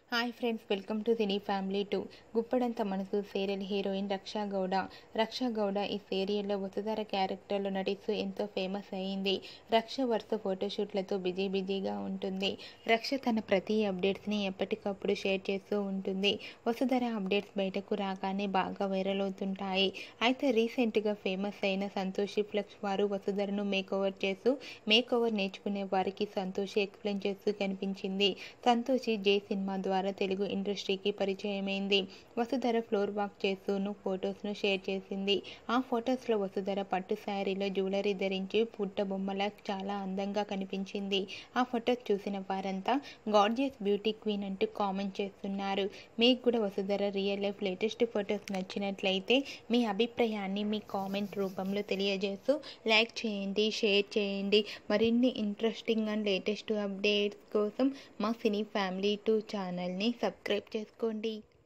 hi friends welcome to cine family two Guppedantha Manasu serial heroine Raksha Gowda Raksha Gowda ఈ సీరియల్లో వసుధర క్యారెక్టర్లో నటిస్తూ ఎంతో ఫేమస్ అయింది రక్ష వరుస ఫోటోషూట్లతో బిజీ బిజీగా ఉంటుంది రక్ష తన ప్రతి అప్డేట్స్ని ఎప్పటికప్పుడు షేర్ చేస్తూ ఉంటుంది వసుధర అప్డేట్స్ బయటకు రాగానే బాగా వైరల్ అవుతుంటాయి అయితే రీసెంట్గా ఫేమస్ అయిన సంతోషి ఫ్లక్స్ వారు వసుధరను మేక్ ఓవర్ చేస్తూ మేక్ ఓవర్ నేర్చుకునే వారికి సంతోషి ఎక్స్ప్లెయిన్ చేస్తూ కనిపించింది సంతోషి జే సినిమా ద్వారా తెలుగు ఇండస్ట్రీకి పరిచయమైంది వసుధర ఫ్లోర్ వాక్ చేస్తూను ఫొటోస్ను షేర్ చేసింది ఆ ఫొటోస్లో వసుధర పట్టు శారీలో జ్యువెలరీ ధరించి పుట్ట బొమ్మలా చాలా అందంగా కనిపించింది ఆ ఫొటోస్ చూసిన వారంతా గాడ్జియస్ బ్యూటీ క్వీన్ అంటూ కామెంట్ చేస్తున్నారు మీకు కూడా Vasudhara real life latest photos నచ్చినట్లయితే మీ అభిప్రాయాన్ని మీ కామెంట్ రూపంలో తెలియజేస్తూ లైక్ చేయండి షేర్ చేయండి మరిన్ని ఇంట్రెస్టింగ్ అండ్ లేటెస్ట్ అప్డేట్స్ కోసం మా సినీ ఫ్యామిలీ టూ ఛానల్ని సబ్స్క్రైబ్ చేసుకోండి